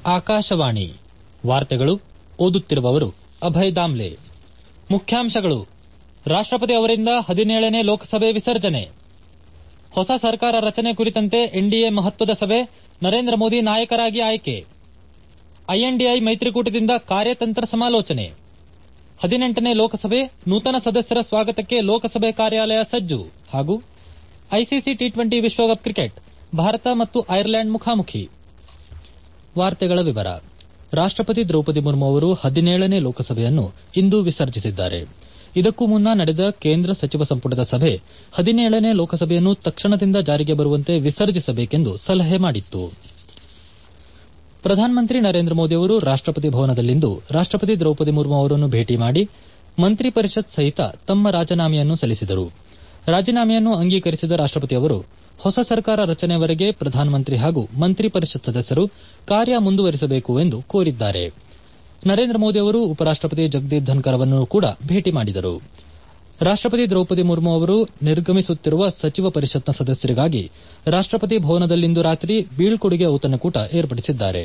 ಆಕಾಶವಾಣಿ ವಾರ್ತೆಗಳು ಓದುತ್ತಿರುವವರು ಅಭಯ್ ದಾಮ್ಲೆ ಮುಖ್ಯಾಂಶಗಳು ರಾಷ್ಟಪತಿ ಅವರಿಂದ ಹದಿನೇಳನೇ ಲೋಕಸಭೆ ವಿಸರ್ಜನೆ ಹೊಸ ಸರ್ಕಾರ ರಚನೆ ಕುರಿತಂತೆ ಎನ್ಡಿಎ ಮಹತ್ವದ ಸಭೆ ನರೇಂದ್ರ ಮೋದಿ ನಾಯಕರಾಗಿ ಆಯ್ಕೆ ಐಎನ್ಡಿಐ ಮೈತ್ರಿಕೂಟದಿಂದ ಕಾರ್ಯತಂತ್ರ ಸಮಾಲೋಚನೆ ಹದಿನೆಂಟನೇ ಲೋಕಸಭೆ ನೂತನ ಸದಸ್ಯರ ಸ್ವಾಗತಕ್ಕೆ ಲೋಕಸಭೆ ಕಾರ್ಯಾಲಯ ಸಜ್ಜು ಹಾಗೂ ಐಸಿಸಿ ಟಿ ಟ್ವೆಂಟಿ ವಿಶ್ವಕಪ್ ಕ್ರಿಕೆಟ್ ಭಾರತ ಮತ್ತು ಐರ್ಲೆಂಡ್ ಮುಖಾಮುಖಿ ರಾಷ್ಟಪತಿ ದ್ರೌಪದಿ ಮುರ್ಮು ಅವರು ಹದಿನೇಳನೇ ಲೋಕಸಭೆಯನ್ನು ಇಂದು ವಿಸರ್ಜಿಸಿದ್ದಾರೆ ಇದಕ್ಕೂ ಮುನ್ನ ನಡೆದ ಕೇಂದ್ರ ಸಚಿವ ಸಂಪುಟದ ಸಭೆ ಹದಿನೇಳನೇ ಲೋಕಸಭೆಯನ್ನು ತಕ್ಷಣದಿಂದ ಜಾರಿಗೆ ಬರುವಂತೆ ವಿಸರ್ಜಿಸಬೇಕೆಂದು ಸಲಹೆ ಮಾಡಿತ್ತು ಪ್ರಧಾನಮಂತ್ರಿ ನರೇಂದ್ರ ಮೋದಿ ಅವರು ರಾಷ್ಟಪತಿ ಭವನದಲ್ಲಿಂದು ರಾಷ್ಟಪತಿ ದ್ರೌಪದಿ ಮುರ್ಮು ಅವರನ್ನು ಭೇಟಿ ಮಾಡಿ ಮಂತ್ರಿ ಪರಿಷತ್ ಸಹಿತ ತಮ್ಮ ರಾಜೀನಾಮೆಯನ್ನು ಸಲ್ಲಿಸಿದರು ರಾಜೀನಾಮೆಯನ್ನು ಅಂಗೀಕರಿಸಿದ ರಾಷ್ಟಪತಿ ಅವರು ಹೊಸ ಸರ್ಕಾರ ರಚನೆವರೆಗೆ ಪ್ರಧಾನಮಂತ್ರಿ ಹಾಗೂ ಮಂತ್ರಿ ಪರಿಷತ್ ಸದಸ್ಯರು ಕಾರ್ಯ ಮುಂದುವರಿಸಬೇಕು ಎಂದು ಕೋರಿದ್ದಾರೆ ನರೇಂದ್ರ ಮೋದಿ ಅವರು ಉಪರಾಷ್ಟಪತಿ ಜಗದೀಪ್ ಧನ್ಕರ್ ಅವರನ್ನು ಕೂಡ ಭೇಟಿ ಮಾಡಿದರು ರಾಷ್ಟಪತಿ ದ್ರೌಪದಿ ಮುರ್ಮು ಅವರು ನಿರ್ಗಮಿಸುತ್ತಿರುವ ಸಚಿವ ಪರಿಷತ್ನ ಸದಸ್ಯರಿಗಾಗಿ ರಾಷ್ಟಪತಿ ಭವನದಲ್ಲಿಂದು ರಾತ್ರಿ ಬೀಳ್ಕೊಡುಗೆ ಔತಣಕೂಟ ಏರ್ಪಡಿಸಿದ್ದಾರೆ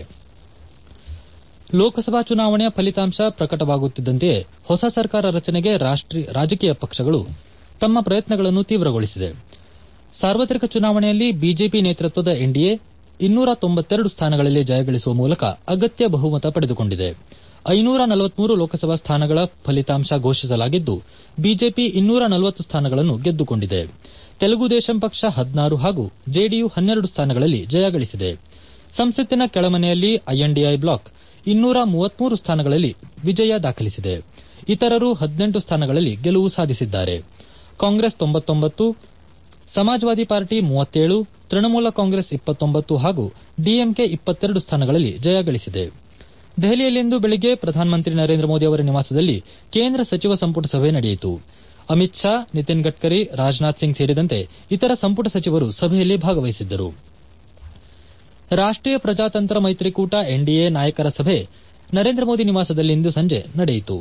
ಲೋಕಸಭಾ ಚುನಾವಣೆಯ ಫಲಿತಾಂಶ ಪ್ರಕಟವಾಗುತ್ತಿದ್ದಂತೆಯೇ ಹೊಸ ಸರ್ಕಾರ ರಚನೆಗೆ ರಾಜಕೀಯ ಪಕ್ಷಗಳು ತಮ್ಮ ಪ್ರಯತ್ನಗಳನ್ನು ತೀವ್ರಗೊಳಿಸಿವೆ ಸಾರ್ವತ್ರಿಕ ಚುನಾವಣೆಯಲ್ಲಿ ಬಿಜೆಪಿ ನೇತೃತ್ವದ ಎನ್ಡಿಎ ಇನ್ನೂರ ತೊಂಬತ್ತೆರಡು ಸ್ಥಾನಗಳಲ್ಲಿ ಜಯಗಳಿಸುವ ಮೂಲಕ ಅಗತ್ಯ ಬಹುಮತ ಪಡೆದುಕೊಂಡಿದೆ ಐನೂರ ನಲವತ್ಮೂರು ಲೋಕಸಭಾ ಸ್ಥಾನಗಳ ಫಲಿತಾಂಶ ಘೋಷಿಸಲಾಗಿದ್ದು ಬಿಜೆಪಿ ಇನ್ನೂರ ನಲವತ್ತು ಸ್ಥಾನಗಳನ್ನು ಗೆದ್ದುಕೊಂಡಿದೆ ತೆಲುಗುದೇಶಂ ಪಕ್ಷ ಹದಿನಾರು ಹಾಗೂ ಜೆಡಿಯು ಹನ್ನೆರಡು ಸ್ಥಾನಗಳಲ್ಲಿ ಜಯಗಳಿಸಿದೆ ಸಂಸತ್ತಿನ ಕೆಳಮನೆಯಲ್ಲಿ ಐಎನ್ಡಿಐ ಬ್ಲಾಕ್ ಇನ್ನೂರ ಮೂವತ್ಮೂರು ಸ್ಥಾನಗಳಲ್ಲಿ ವಿಜಯ ದಾಖಲಿಸಿದೆ ಇತರರು ಹದಿನೆಂಟು ಸ್ಥಾನಗಳಲ್ಲಿ ಗೆಲುವು ಸಾಧಿಸಿದ್ದಾರೆ ಕಾಂಗ್ರೆಸ್ ತೊಂಬತ್ತೊಂಬತ್ತು ಸಮಾಜವಾದಿ ಪಾರ್ಟಿ ಮೂವತ್ತೇಳು ತೃಣಮೂಲ ಕಾಂಗ್ರೆಸ್ ಇಪ್ಪತ್ತೊಂಬತ್ತು ಹಾಗೂ ಡಿಎಂಕೆ ಇಪ್ಪತ್ತೆರಡು ಸ್ಥಾನಗಳಲ್ಲಿ ಜಯಗಳಿಸಿದೆ ದೆಹಲಿಯಲ್ಲಿಂದು ಬೆಳಗ್ಗೆ ಪ್ರಧಾನಮಂತ್ರಿ ನರೇಂದ್ರ ಮೋದಿ ಅವರ ನಿವಾಸದಲ್ಲಿ ಕೇಂದ್ರ ಸಚಿವ ಸಂಪುಟ ಸಭೆ ನಡೆಯಿತು ಅಮಿತ್ ಶಾ ನಿತಿನ್ ಗಡ್ಕರಿ ರಾಜನಾಥ್ ಸಿಂಗ್ ಸೇರಿದಂತೆ ಇತರ ಸಂಪುಟ ಸಚಿವರು ಸಭೆಯಲ್ಲಿ ಭಾಗವಹಿಸಿದ್ದರು ರಾಷ್ಟೀಯ ಪ್ರಜಾತಂತ್ರ ಮೈತ್ರಿಕೂಟ ಎನ್ಡಿಎ ನಾಯಕರ ಸಭೆ ನರೇಂದ್ರ ಮೋದಿ ನಿವಾಸದಲ್ಲಿಂದು ಸಂಜೆ ನಡೆಯಿತು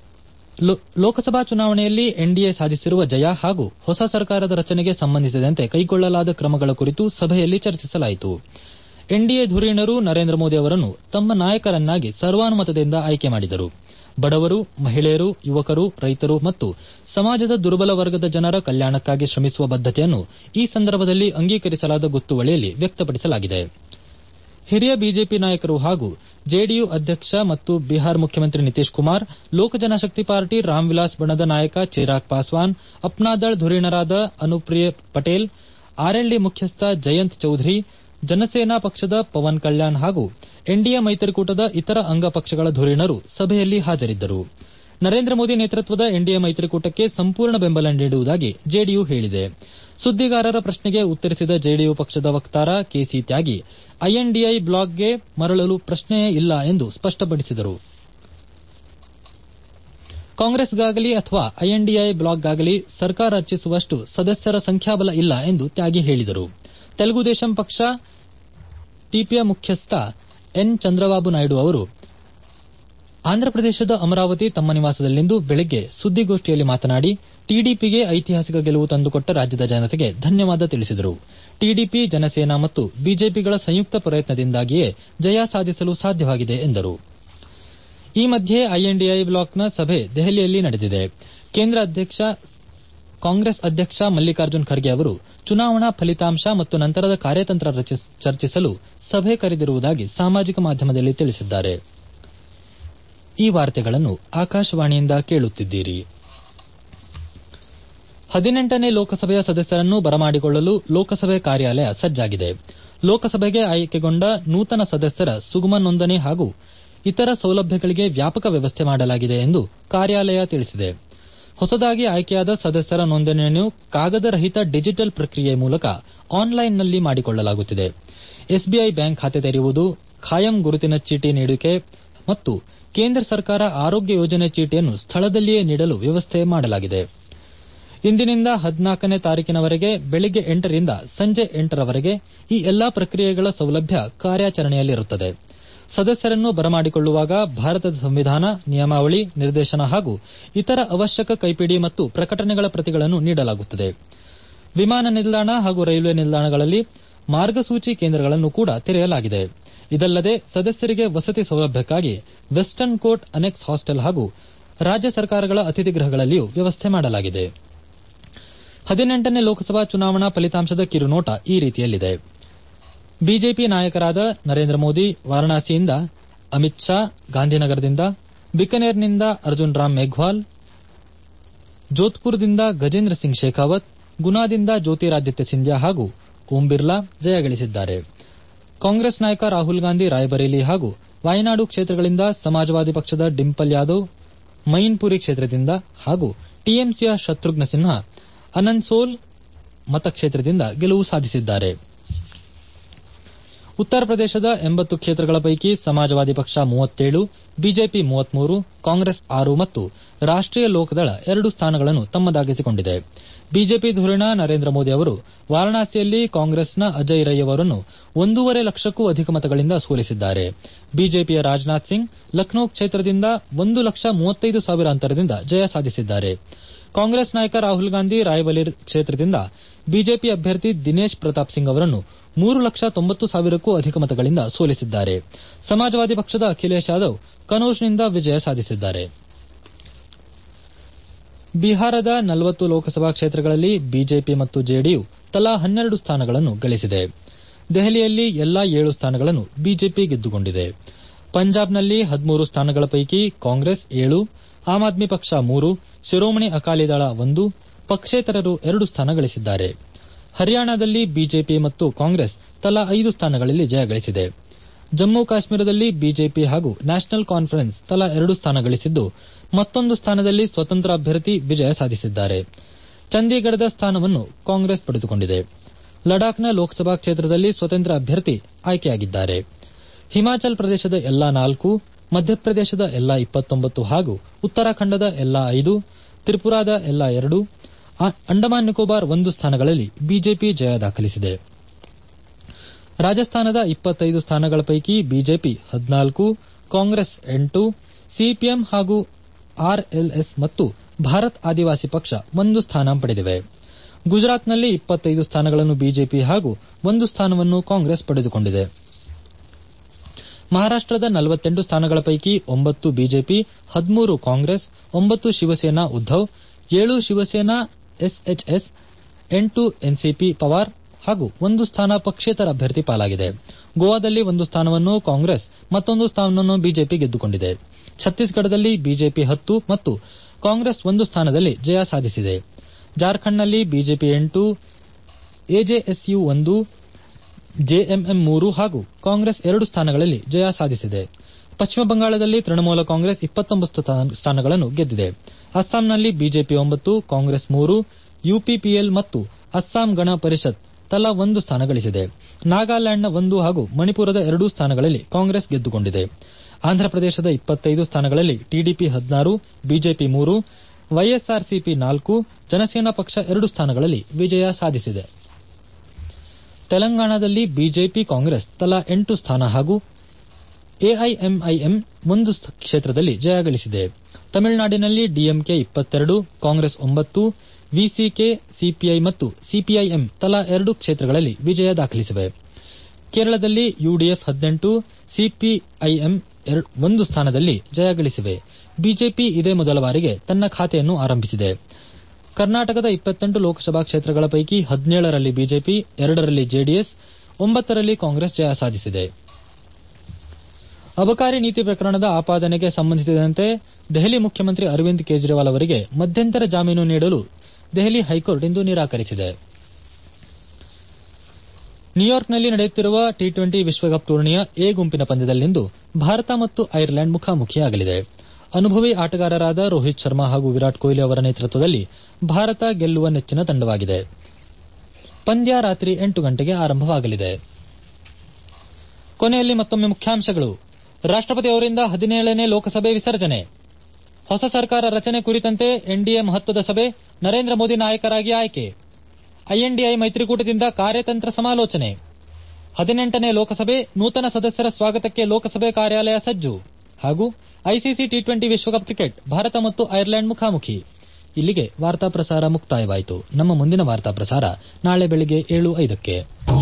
ಲೋಕಸಭಾ ಚುನಾವಣೆಯಲ್ಲಿ ಎನ್ಡಿಎ ಸಾಧಿಸಿರುವ ಜಯ ಹಾಗೂ ಹೊಸ ಸರ್ಕಾರದ ರಚನೆಗೆ ಸಂಬಂಧಿಸಿದಂತೆ ಕೈಗೊಳ್ಳಲಾದ ಕ್ರಮಗಳ ಕುರಿತು ಸಭೆಯಲ್ಲಿ ಚರ್ಚಿಸಲಾಯಿತು ಎನ್ಡಿಎ ಧುರೀಣರು ನರೇಂದ್ರ ಮೋದಿ ಅವರನ್ನು ತಮ್ಮ ನಾಯಕರನ್ನಾಗಿ ಸರ್ವಾನುಮತದಿಂದ ಆಯ್ಕೆ ಮಾಡಿದರು ಬಡವರು ಮಹಿಳೆಯರು ಯುವಕರು ರೈತರು ಮತ್ತು ಸಮಾಜದ ದುರ್ಬಲ ವರ್ಗದ ಜನರ ಕಲ್ಯಾಣಕ್ಕಾಗಿ ಶ್ರಮಿಸುವ ಬದ್ದತೆಯನ್ನು ಈ ಸಂದರ್ಭದಲ್ಲಿ ಅಂಗೀಕರಿಸಲಾದ ಗೊತ್ತುವಳಿಯಲ್ಲಿ ವ್ಯಕ್ತಪಡಿಸಲಾಗಿದೆ ಹಿರಿಯ ಬಿಜೆಪಿ ನಾಯಕರು ಹಾಗೂ ಜೆಡಿಯು ಅಧ್ಯಕ್ಷ ಮತ್ತು ಬಿಹಾರ್ ಮುಖ್ಯಮಂತ್ರಿ ನಿತೀಶ್ ಕುಮಾರ್ ಲೋಕಜನಶಕ್ತಿ ಪಾರ್ಟಿ ರಾಮ್ವಿಲಾಸ್ ಬಣದ ನಾಯಕ ಚಿರಾಗ್ ಪಾಸ್ವಾನ್ ಅಪ್ನಾದಳ್ ಧುರೀಣರಾದ ಅನುಪ್ರಿಯ ಪಟೇಲ್ ಆರ್ಎಲ್ಡಿ ಮುಖ್ಯಸ್ಥ ಜಯಂತ್ ಚೌಧರಿ ಜನಸೇನಾ ಪಕ್ಷದ ಪವನ್ ಕಲ್ಯಾಣ್ ಹಾಗೂ ಎನ್ಡಿಎ ಮೈತ್ರಿಕೂಟದ ಇತರ ಅಂಗಪಕ್ಷಗಳ ಧುರೀಣರು ಸಭೆಯಲ್ಲಿ ಹಾಜರಿದ್ದರು ನರೇಂದ್ರ ಮೋದಿ ನೇತೃತ್ವದ ಎನ್ಡಿಎ ಮೈತ್ರಿಕೂಟಕ್ಕೆ ಸಂಪೂರ್ಣ ಬೆಂಬಲ ನೀಡುವುದಾಗಿ ಜೆಡಿಯು ಹೇಳಿದೆ ಸುದ್ದಿಗಾರರ ಪ್ರಶ್ನೆಗೆ ಉತ್ತರಿಸಿದ ಜೆಡಿಯು ಪಕ್ಷದ ವಕ್ತಾರ ಕೆಸಿ ತ್ಯಾಗಿ ಐಎನ್ಡಿಐ ಬ್ಲಾಕ್ಗೆ ಮರಳಲು ಪ್ರಶ್ನೆಯೇ ಇಲ್ಲ ಎಂದು ಸ್ಪಷ್ಟಪಡಿಸಿದರು ಕಾಂಗ್ರೆಸ್ಗಾಗಲಿ ಅಥವಾ ಐಎನ್ಡಿಐ ಬ್ಲಾಕ್ಗಾಗಲಿ ಸರ್ಕಾರ ರಚಿಸುವಷ್ಟು ಸದಸ್ಯರ ಸಂಖ್ಯಾಬಲ ಇಲ್ಲ ಎಂದು ತ್ಯಾಗಿ ಹೇಳಿದರು ತೆಲುಗುದೇಶಂ ಪಕ್ಷ ಟಿಪಿಐ ಮುಖ್ಯಸ್ಥ ಎನ್ ಚಂದ್ರಬಾಬು ನಾಯ್ಡು ಅವರು ಆಂಧ್ರಪ್ರದೇಶದ ಅಮರಾವತಿ ತಮ್ಮ ನಿವಾಸದಲ್ಲಿಂದು ಬೆಳಗ್ಗೆ ಸುದ್ದಿಗೋಷ್ಠಿಯಲ್ಲಿ ಮಾತನಾಡಿ ಟಿಡಿಪಿಗೆ ಐತಿಹಾಸಿಕ ಗೆಲುವು ತಂದುಕೊಟ್ಟ ರಾಜ್ಯದ ಜನತೆಗೆ ಧನ್ಯವಾದ ತಿಳಿಸಿದರು ಟಿಡಿಪಿ ಜನಸೇನಾ ಮತ್ತು ಬಿಜೆಪಿಗಳ ಸಂಯುಕ್ತ ಪ್ರಯತ್ನದಿಂದಾಗಿಯೇ ಜಯ ಸಾಧಿಸಲು ಸಾಧ್ಯವಾಗಿದೆ ಎಂದರು ಈ ಮಧ್ಯೆ ಐಎನ್ಡಿಐ ಬ್ಲಾಕ್ನ ಸಭೆ ದೆಹಲಿಯಲ್ಲಿ ನಡೆದಿದೆ ಕೇಂದ್ರ ಕಾಂಗ್ರೆಸ್ ಅಧ್ಯಕ್ಷ ಮಲ್ಲಿಕಾರ್ಜುನ್ ಖರ್ಗೆ ಅವರು ಚುನಾವಣಾ ಫಲಿತಾಂಶ ಮತ್ತು ನಂತರದ ಕಾರ್ಯತಂತ್ರ ಚರ್ಚಿಸಲು ಸಭೆ ಕರೆದಿರುವುದಾಗಿ ಸಾಮಾಜಿಕ ಮಾಧ್ಯಮದಲ್ಲಿ ತಿಳಿಸಿದ್ದಾರೆ ಈ ವಾರ್ತೆಗಳನ್ನು ಆಕಾಶವಾಣಿಯಿಂದ ಕೇಳುತ್ತಿದ್ದೀರಿ ಹದಿನೆಂಟನೇ ಲೋಕಸಭೆಯ ಸದಸ್ಯರನ್ನು ಬರಮಾಡಿಕೊಳ್ಳಲು ಲೋಕಸಭೆ ಕಾರ್ಯಾಲಯ ಸಜ್ಜಾಗಿದೆ ಲೋಕಸಭೆಗೆ ಆಯ್ಕೆಗೊಂಡ ನೂತನ ಸದಸ್ಯರ ಸುಗಮ ನೋಂದಣಿ ಹಾಗೂ ಇತರ ಸೌಲಭ್ಯಗಳಿಗೆ ವ್ಯಾಪಕ ವ್ಯವಸ್ಥೆ ಮಾಡಲಾಗಿದೆ ಎಂದು ಕಾರ್ಯಾಲಯ ತಿಳಿಸಿದೆ ಹೊಸದಾಗಿ ಆಯ್ಕೆಯಾದ ಸದಸ್ಯರ ನೋಂದಣಿಯನ್ನು ಕಾಗದರಹಿತ ಡಿಜಿಟಲ್ ಪ್ರಕ್ರಿಯೆ ಮೂಲಕ ಆನ್ಲೈನ್ನಲ್ಲಿ ಮಾಡಿಕೊಳ್ಳಲಾಗುತ್ತಿದೆ ಎಸ್ಬಿಐ ಬ್ಯಾಂಕ್ ಖಾತೆ ತೆರೆಯುವುದು ಖಾಯಂ ಗುರುತಿನ ಚೀಟಿ ನೀಡಿಕೆ ಮತ್ತು ಕೇಂದ್ರ ಸರ್ಕಾರ ಆರೋಗ್ಯ ಯೋಜನೆ ಚೀಟಿಯನ್ನು ಸ್ಥಳದಲ್ಲಿಯೇ ನೀಡಲು ವ್ಯವಸ್ಥೆ ಮಾಡಲಾಗಿದೆ ಇಂದಿನಿಂದ ಹದಿನಾಲ್ಕನೇ ತಾರೀಕಿನವರೆಗೆ ಬೆಳಗ್ಗೆ ಎಂಟರಿಂದ ಸಂಜೆ ಎಂಟರವರೆಗೆ ಈ ಎಲ್ಲಾ ಪ್ರಕ್ರಿಯೆಗಳ ಸೌಲಭ್ಯ ಕಾರ್ಯಾಚರಣೆಯಲ್ಲಿರುತ್ತದೆ ಸದಸ್ಯರನ್ನು ಬರಮಾಡಿಕೊಳ್ಳುವಾಗ ಭಾರತದ ಸಂವಿಧಾನ ನಿಯಮಾವಳಿ ನಿರ್ದೇಶನ ಹಾಗೂ ಇತರ ಅವಶ್ಯಕ ಕೈಪಿಡಿ ಮತ್ತು ಪ್ರಕಟಣೆಗಳ ಪ್ರತಿಗಳನ್ನು ನೀಡಲಾಗುತ್ತದೆ ವಿಮಾನ ನಿಲ್ದಾಣ ಹಾಗೂ ರೈಲ್ವೆ ನಿಲ್ದಾಣಗಳಲ್ಲಿ ಮಾರ್ಗಸೂಚಿ ಕೇಂದ್ರಗಳನ್ನು ಕೂಡ ತೆರೆಯಲಾಗಿದೆ ಇದಲ್ಲದೆ ಸದಸ್ಯರಿಗೆ ವಸತಿ ಸೌಲಭ್ಯಕ್ಕಾಗಿ ವೆಸ್ಟರ್ನ್ ಕೋರ್ಟ್ ಅನೆಕ್ಸ್ ಹಾಸ್ಟೆಲ್ ಹಾಗೂ ರಾಜ್ಯ ಸರ್ಕಾರಗಳ ಅತಿಥಿ ಗೃಹಗಳಲ್ಲಿಯೂ ವ್ಯವಸ್ಥೆ ಮಾಡಲಾಗಿದೆ ಹದಿನೆಂಟನೇ ಲೋಕಸಭಾ ಚುನಾವಣಾ ಫಲಿತಾಂಶದ ಕಿರುನೋಟ ಈ ರೀತಿಯಲ್ಲಿದೆ ಬಿಜೆಪಿ ನಾಯಕರಾದ ನರೇಂದ್ರ ಮೋದಿ ವಾರಾಣಸಿಯಿಂದ ಅಮಿತ್ ಶಾ ಗಾಂಧಿನಗರದಿಂದ ಬಿಕನೇರ್ನಿಂದ ಅರ್ಜುನ್ ರಾಮ್ ಮೇಘ್ವಾಲ್ ಜೋಧ್ಪುರದಿಂದ ಗಜೇಂದ್ರ ಸಿಂಗ್ ಶೇಖಾವತ್ ಗುನಾದಿಂದ ಜ್ಯೋತಿರಾದಿತ್ಯ ಸಿಂಧ್ಯಾ ಹಾಗೂ ಓಂ ಬಿರ್ಲಾ ಜಯಗಳಿಸಿದ್ದಾರೆ ಕಾಂಗ್ರೆಸ್ ನಾಯಕ ರಾಹುಲ್ ಗಾಂಧಿ ರಾಯಬರೇಲಿ ಹಾಗೂ ವಾಯನಾಡು ಕ್ಷೇತ್ರಗಳಿಂದ ಸಮಾಜವಾದಿ ಪಕ್ಷದ ಡಿಂಪಲ್ ಯಾದವ್ ಮೈನ್ಪುರಿ ಕ್ಷೇತ್ರದಿಂದ ಹಾಗೂ ಟಿಎಂಸಿಯ ಶತ್ರುಘ್ನ ಸಿನ್ಹಾ ಅನನ್ಸೋಲ್ ಮತಕ್ಷೇತ್ರದಿಂದ ಗೆಲುವು ಸಾಧಿಸಿದ್ದಾರೆ ಉತ್ತರ ಪ್ರದೇಶದ ಎಂಬತ್ತು ಕ್ಷೇತ್ರಗಳ ಪೈಕಿ ಸಮಾಜವಾದಿ ಪಕ್ಷ ಮೂವತ್ತೇಳು ಬಿಜೆಪಿ ಮೂವತ್ಮೂರು ಕಾಂಗ್ರೆಸ್ ಆರು ಮತ್ತು ರಾಷ್ಟೀಯ ಲೋಕದಳ ಎರಡು ಸ್ಥಾನಗಳನ್ನು ತಮ್ಮದಾಗಿಸಿಕೊಂಡಿದೆ ಬಿಜೆಪಿ ಧುರೀಣ ನರೇಂದ್ರ ಮೋದಿ ಅವರು ವಾರಾಣಸಿಯಲ್ಲಿ ಕಾಂಗ್ರೆಸ್ನ ಅಜಯ್ ರೈ ಅವರನ್ನು ಒಂದೂವರೆ ಲಕ್ಷಕ್ಕೂ ಅಧಿಕ ಮತಗಳಿಂದ ಸೋಲಿಸಿದ್ದಾರೆ ಬಿಜೆಪಿಯ ರಾಜನಾಥ್ ಸಿಂಗ್ ಲಖನೌ ಕ್ಷೇತ್ರದಿಂದ ಒಂದು ಲಕ್ಷ ಮೂವತ್ತೈದು ಸಾವಿರ ಅಂತರದಿಂದ ಜಯ ಸಾಧಿಸಿದ್ದಾರೆ ಕಾಂಗ್ರೆಸ್ ನಾಯಕ ರಾಹುಲ್ ಗಾಂಧಿ ರಾಯ್ಬರೇಲಿ ಕ್ಷೇತ್ರದಿಂದ ಬಿಜೆಪಿ ಅಭ್ಯರ್ಥಿ ದಿನೇಶ್ ಪ್ರತಾಪ್ ಸಿಂಗ್ ಅವರನ್ನು ಮೂರು ಲಕ್ಷ ತೊಂಬತ್ತು ಸಾವಿರಕ್ಕೂ ಅಧಿಕ ಮತಗಳಿಂದ ಸೋಲಿಸಿದ್ದಾರೆ ಸಮಾಜವಾದಿ ಪಕ್ಷದ ಅಖಿಲೇಶ್ ಯಾದವ್ ಕನೌಜ್ನಿಂದ ವಿಜಯ ಸಾಧಿಸಿದ್ದಾರೆ ಬಿಹಾರದ ನಲವತ್ತು ಲೋಕಸಭಾ ಕ್ಷೇತ್ರಗಳಲ್ಲಿ ಬಿಜೆಪಿ ಮತ್ತು ಜೆಡಿಯು ತಲಾ ಹನ್ನೆರಡು ಸ್ಥಾನಗಳನ್ನು ಗಳಿಸಿದೆ ದೆಹಲಿಯಲ್ಲಿ ಎಲ್ಲಾ ಏಳು ಸ್ಥಾನಗಳನ್ನು ಬಿಜೆಪಿ ಗೆದ್ದುಕೊಂಡಿದೆ ಪಂಜಾಬ್ನಲ್ಲಿ ಹದಿಮೂರು ಸ್ಥಾನಗಳ ಪೈಕಿ ಕಾಂಗ್ರೆಸ್ ಏಳು ಆಮ್ ಆದ್ಮಿ ಪಕ್ಷ ಮೂರು ಶಿರೋಮಣಿ ಅಕಾಲಿದಳ ಒಂದು ಪಕ್ಷೇತರರು ಎರಡು ಸ್ಥಾನ ಗಳಿಸಿದ್ದಾರೆ ಹರಿಯಾಣದಲ್ಲಿ ಬಿಜೆಪಿ ಮತ್ತು ಕಾಂಗ್ರೆಸ್ ತಲಾ ಐದು ಸ್ಥಾನಗಳಲ್ಲಿ ಜಯಗಳಿಸಿದೆ ಜಮ್ಮು ಕಾಶ್ಮೀರದಲ್ಲಿ ಬಿಜೆಪಿ ಹಾಗೂ ನ್ಯಾಷನಲ್ ಕಾನ್ಫರೆನ್ಸ್ ತಲಾ ಎರಡು ಸ್ಥಾನ ಗಳಿಸಿದ್ದು ಮತ್ತೊಂದು ಸ್ಥಾನದಲ್ಲಿ ಸ್ವತಂತ್ರ ಅಭ್ಯರ್ಥಿ ವಿಜಯ ಸಾಧಿಸಿದ್ದಾರೆ ಚಂಡೀಗಢದ ಸ್ಥಾನವನ್ನು ಕಾಂಗ್ರೆಸ್ ಪಡೆದುಕೊಂಡಿದೆ ಲಡಾಖ್ನ ಲೋಕಸಭಾ ಕ್ಷೇತ್ರದಲ್ಲಿ ಸ್ವತಂತ್ರ ಅಭ್ಯರ್ಥಿ ಆಯ್ಕೆಯಾಗಿದ್ದಾರೆ ಹಿಮಾಚಲ್ ಪ್ರದೇಶದ ಎಲ್ಲಾ ನಾಲ್ಕು ಮಧ್ಯಪ್ರದೇಶದ ಎಲ್ಲಾ ಇಪ್ಪತ್ತೊಂಬತ್ತು ಹಾಗೂ ಉತ್ತರಾಖಂಡದ ಎಲ್ಲಾ ಐದು ತ್ರಿಪುರಾದ ಎಲ್ಲಾ ಎರಡು ಅಂಡಮಾನ್ ನಿಕೋಬಾರ್ ಒಂದು ಸ್ಥಾನಗಳಲ್ಲಿ ಬಿಜೆಪಿ ಜಯ ದಾಖಲಿಸಿದೆ ರಾಜಸ್ಥಾನದ ಇಪ್ಪತ್ತೈದು ಸ್ಥಾನಗಳ ಪೈಕಿ ಬಿಜೆಪಿ ಹದಿನಾಲ್ಕು ಕಾಂಗ್ರೆಸ್ ಎಂಟು ಸಿಪಿಎಂ ಹಾಗೂ ಆರ್ಎಲ್ಎಸ್ ಮತ್ತು ಭಾರತ್ ಆದಿವಾಸಿ ಪಕ್ಷ ಒಂದು ಸ್ಥಾನ ಪಡೆದಿವೆ ಗುಜರಾತ್ನಲ್ಲಿ ಇಪ್ಪತ್ತೈದು ಸ್ಥಾನಗಳನ್ನು ಬಿಜೆಪಿ ಹಾಗೂ ಒಂದು ಸ್ಥಾನವನ್ನು ಕಾಂಗ್ರೆಸ್ ಪಡೆದುಕೊಂಡಿದೆ ಮಹಾರಾಷ್ಟದ ನಲವತ್ತೆಂಟು ಸ್ಥಾನಗಳ ಪೈಕಿ ಒಂಬತ್ತು ಬಿಜೆಪಿ ಹದಿಮೂರು ಕಾಂಗ್ರೆಸ್ ಒಂಬತ್ತು ಶಿವಸೇನಾ ಉದ್ದವ್ ಏಳು ಶಿವಸೇನಾ ಎಸ್ಎಚ್ಎಸ್ ಎಂಟು ಎನ್ಸಿಪಿ ಪವಾರ್ ಹಾಗೂ ಒಂದು ಸ್ಥಾನ ಪಕ್ಷೇತರ ಅಭ್ಯರ್ಥಿ ಪಾಲಾಗಿದೆ ಗೋವಾದಲ್ಲಿ ಒಂದು ಸ್ಥಾನವನ್ನು ಕಾಂಗ್ರೆಸ್ ಮತ್ತೊಂದು ಸ್ಥಾನವನ್ನು ಬಿಜೆಪಿ ಗೆದ್ದುಕೊಂಡಿದೆ ಛತ್ತೀಸ್ಗಢದಲ್ಲಿ ಬಿಜೆಪಿ ಹತ್ತು ಮತ್ತು ಕಾಂಗ್ರೆಸ್ ಒಂದು ಸ್ಥಾನದಲ್ಲಿ ಜಯ ಸಾಧಿಸಿದೆ ಜಾರ್ಖಂಡ್ನಲ್ಲಿ ಬಿಜೆಪಿ ಎಂಟು ಎಜೆಎಸ್ಯು ಒಂದು ಜೆಎಂಎಂ ಮೂರು ಹಾಗೂ ಕಾಂಗ್ರೆಸ್ ಎರಡು ಸ್ಥಾನಗಳಲ್ಲಿ ಜಯ ಸಾಧಿಸಿದೆ ಪಶ್ಚಿಮ ಬಂಗಾಳದಲ್ಲಿ ತೃಣಮೂಲ ಕಾಂಗ್ರೆಸ್ ಇಪ್ಪತ್ತೊಂಬತ್ತು ಸ್ಥಾನಗಳನ್ನು ಗೆದ್ದಿದೆ ಅಸ್ಸಾಂನಲ್ಲಿ ಬಿಜೆಪಿ ಒಂಬತ್ತು ಕಾಂಗ್ರೆಸ್ ಮೂರು ಯುಪಿಪಿಎಲ್ ಮತ್ತು ಅಸ್ಸಾಂ ಗಣ ಪರಿಷತ್ ತಲಾ ಒಂದು ಸ್ಥಾನ ಗಳಿಸಿದೆ ನಾಗಾಲ್ಯಾಂಡ್ನ ಒಂದು ಹಾಗೂ ಮಣಿಪುರದ ಎರಡೂ ಸ್ಥಾನಗಳಲ್ಲಿ ಕಾಂಗ್ರೆಸ್ ಗೆದ್ದುಕೊಂಡಿದೆ ಆಂಧ್ರಪ್ರದೇಶದ ಇಪ್ಪತ್ತೈದು ಸ್ಥಾನಗಳಲ್ಲಿ ಟಿಡಿಪಿ ಹದಿನಾರು ಬಿಜೆಪಿ ಮೂರು ವೈಎಸ್ಆರ್ಸಿಪಿ ನಾಲ್ಕು ಜನಸೇನಾ ಪಕ್ಷ ಎರಡು ಸ್ಥಾನಗಳಲ್ಲಿ ವಿಜಯ ಸಾಧಿಸಿದೆ ತೆಲಂಗಾಣದಲ್ಲಿ ಬಿಜೆಪಿ ಕಾಂಗ್ರೆಸ್ ತಲಾ ಎಂಟು ಸ್ಥಾನ ಹಾಗೂ ಎಐಎಂಐಎಂ ಒಂದು ಕ್ಷೇತ್ರದಲ್ಲಿ ಜಯ ಗಳಿಸಿದೆ ತಮಿಳುನಾಡಿನಲ್ಲಿ ಡಿಎಂಕೆ ಇಪ್ಪತ್ತೆರಡು ಕಾಂಗ್ರೆಸ್ ಒಂಬತ್ತು ವಿಸಿಕೆ ಸಿಪಿಐ ಮತ್ತು ಸಿಪಿಐಎಂ ತಲಾ ಎರಡು ಕ್ಷೇತ್ರಗಳಲ್ಲಿ ವಿಜಯ ದಾಖಲಿಸಿವೆ ಕೇರಳದಲ್ಲಿ ಯುಡಿಎಫ್ ಹದಿನೆಂಟು ಸಿಪಿಐಎಂ ಒಂದು ಸ್ಥಾನದಲ್ಲಿ ಜಯ ಗಳಿಸಿವೆ ಬಿಜೆಪಿ ಇದೇ ಮೊದಲ ಬಾರಿಗೆ ತನ್ನ ಖಾತೆಯನ್ನು ಆರಂಭಿಸಿದೆ ಕರ್ನಾಟಕದ ಇಪ್ಪತ್ತೆಂಟು ಲೋಕಸಭಾ ಕ್ಷೇತ್ರಗಳ ಪೈಕಿ ಹದಿನೇಳರಲ್ಲಿ ಬಿಜೆಪಿ ಎರಡರಲ್ಲಿ ಜೆಡಿಎಸ್ ಒಂಬತ್ತರಲ್ಲಿ ಕಾಂಗ್ರೆಸ್ ಜಯ ಸಾಧಿಸಿದೆ ಅಬಕಾರಿ ನೀತಿ ಪ್ರಕರಣದ ಆಪಾದನೆಗೆ ಸಂಬಂಧಿಸಿದಂತೆ ದೆಹಲಿ ಮುಖ್ಯಮಂತ್ರಿ ಅರವಿಂದ್ ಕೇಜ್ರಿವಾಲ್ ಅವರಿಗೆ ಮಧ್ಯಂತರ ಜಾಮೀನು ನೀಡಲು ದೆಹಲಿ ಹೈಕೋರ್ಟ್ ಇಂದು ನಿರಾಕರಿಸಿದೆ ನ್ಯೂಯಾರ್ಕ್ನಲ್ಲಿ ನಡೆಯುತ್ತಿರುವ ಟಿ ಟ್ವೆಂಟಿ ವಿಶ್ವಕಪ್ ಟೂರ್ನಿಯ ಎ ಗುಂಪಿನ ಪಂದ್ಯದಲ್ಲಿಂದು ಭಾರತ ಮತ್ತು ಐರ್ಲೆಂಡ್ ಮುಖಾಮುಖಿಯಾಗಲಿದೆ ಅನುಭವಿ ಆಟಗಾರರಾದ ರೋಹಿತ್ ಶರ್ಮಾ ಹಾಗೂ ವಿರಾಟ್ ಕೊಹ್ಲಿ ಅವರ ನೇತೃತ್ವದಲ್ಲಿ ಭಾರತ ಗೆಲ್ಲುವ ನೆಚ್ಚಿನ ತಂಡವಾಗಿದೆ ಪಂದ್ಯ ರಾತ್ರಿ ಎಂಟು ಗಂಟೆಗೆ ಆರಂಭವಾಗಲಿದೆ ಕೊನೆಯಲ್ಲಿ ಮತ್ತೊಮ್ಮೆ ಮುಖ್ಯಾಂಶಗಳು ರಾಷ್ಟಪತಿ ಅವರಿಂದ ಹದಿನೇಳನೇ ಲೋಕಸಭೆ ವಿಸರ್ಜನೆ ಹೊಸ ಸರ್ಕಾರ ರಚನೆ ಕುರಿತಂತೆ ಎನ್ಡಿಎ ಮಹತ್ವದ ಸಭೆ ನರೇಂದ್ರ ಮೋದಿ ನಾಯಕರಾಗಿ ಆಯ್ಕೆ ಐಎನ್ಡಿಐ ಮೈತ್ರಿಕೂಟದಿಂದ ಕಾರ್ಯತಂತ್ರ ಸಮಾಲೋಚನೆ ಹದಿನೆಂಟನೇ ಲೋಕಸಭೆ ನೂತನ ಸದಸ್ಯರ ಸ್ವಾಗತಕ್ಕೆ ಲೋಕಸಭೆ ಕಾರ್ಯಾಲಯ ಸಜ್ಜು ಹಾಗೂ ಐಸಿಸಿ ಟಿ ಟ್ವೆಂಟಿ ವಿಶ್ವಕಪ್ ಕ್ರಿಕೆಟ್ ಭಾರತ ಮತ್ತು ಐರ್ಲೆಂಡ್ ಮುಖಾಮುಖಿ ಇಲ್ಲಿಗೆ ವಾರ್ತಾ ಪ್ರಸಾರ ಮುಕ್ತಾಯವಾಯಿತು ನಮ್ಮ ಮುಂದಿನ ವಾರ್ತಾ ಪ್ರಸಾರ ನಾಳೆ ಬೆಳಿಗ್ಗೆ ಏಳು ಐದಕ್ಕೆ